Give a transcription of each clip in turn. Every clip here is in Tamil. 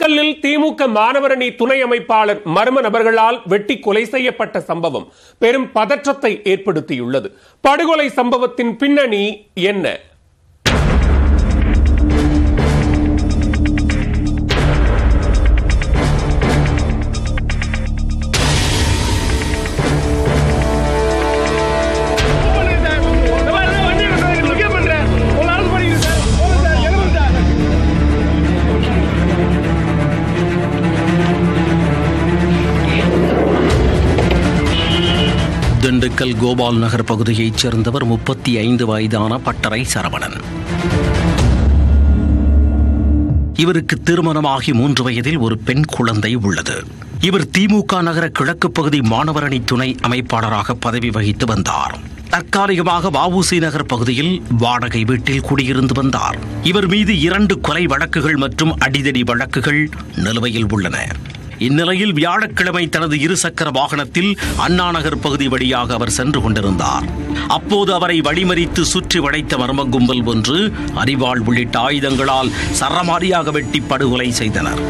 திண்டுக்கல்லில் திமுக மாணவரணி துணை அமைப்பாளர் மர்ம நபர்களால் வெட்டி கொலை செய்யப்பட்ட சம்பவம் பெரும் பதற்றத்தை ஏற்படுத்தியுள்ளது படுகொலை சம்பவத்தின் பின்னணி என்ன திண்டுக்கல் கோபால் நகர் பகுதியைச் சேர்ந்தவர் முப்பத்தி ஐந்து வயதான பட்டறை சரவணன் இவருக்கு திருமணமாகி மூன்று வயதில் ஒரு பெண் குழந்தை உள்ளது இவர் திமுக நகர கிழக்கு பகுதி மாணவரணி துணை அமைப்பாளராக பதவி வகித்து வந்தார் தற்காலிகமாக வஉசி நகர் பகுதியில் வாடகை வீட்டில் குடியிருந்து வந்தார் இவர் மீது இரண்டு கொலை வழக்குகள் மற்றும் அடிதடி வழக்குகள் நிலுவையில் உள்ளன இந்நிலையில் வியாழக்கிழமை தனது இருசக்கர வாகனத்தில் அண்ணா நகர் பகுதி வழியாக அவர் சென்று கொண்டிருந்தார் அப்போது அவரை வழிமறித்து சுற்றி வளைத்த மர்ம கும்பல் ஒன்று அரிவாள் உள்ளிட்ட ஆயுதங்களால் சரமாரியாக வெட்டி படுகொலை செய்தனர்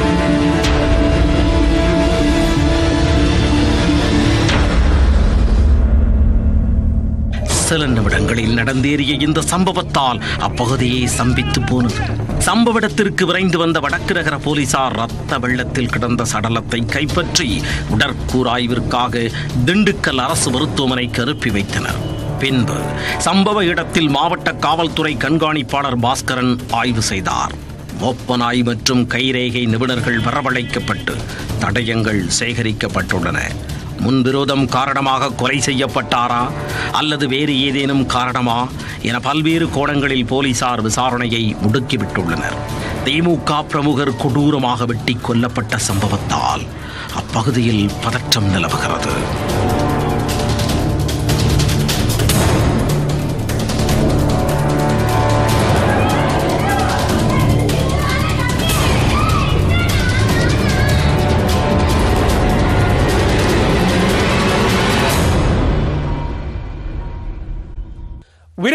சில நிமிடங்களில் நடந்தேறிய இந்த சம்பவத்தால் அப்பகுதியே சம்பித்து போனது சம்பவ இடத்திற்கு விரைந்து வந்த வடக்கு நகர போலீசார் ரத்த வெள்ளத்தில் கிடந்த சடலத்தை கைப்பற்றி உடற்கூறாய்விற்காக திண்டுக்கல் அரசு மருத்துவமனைக்கு அனுப்பி வைத்தனர் பின்பு சம்பவ இடத்தில் மாவட்ட காவல்துறை கண்காணிப்பாளர் பாஸ்கரன் ஆய்வு செய்தார் மோப்பனாய் மற்றும் கைரேகை நிபுணர்கள் வரவழைக்கப்பட்டு தடயங்கள் சேகரிக்கப்பட்டுள்ளன முன்விரோதம் காரணமாக கொலை செய்யப்பட்டாரா அல்லது வேறு ஏதேனும் காரணமா என பல்வேறு கோணங்களில் போலீசார் விசாரணையை முடுக்கிவிட்டுள்ளனர் திமுக பிரமுகர் கொடூரமாக வெட்டி கொல்லப்பட்ட சம்பவத்தால் அப்பகுதியில் பதற்றம் நிலவுகிறது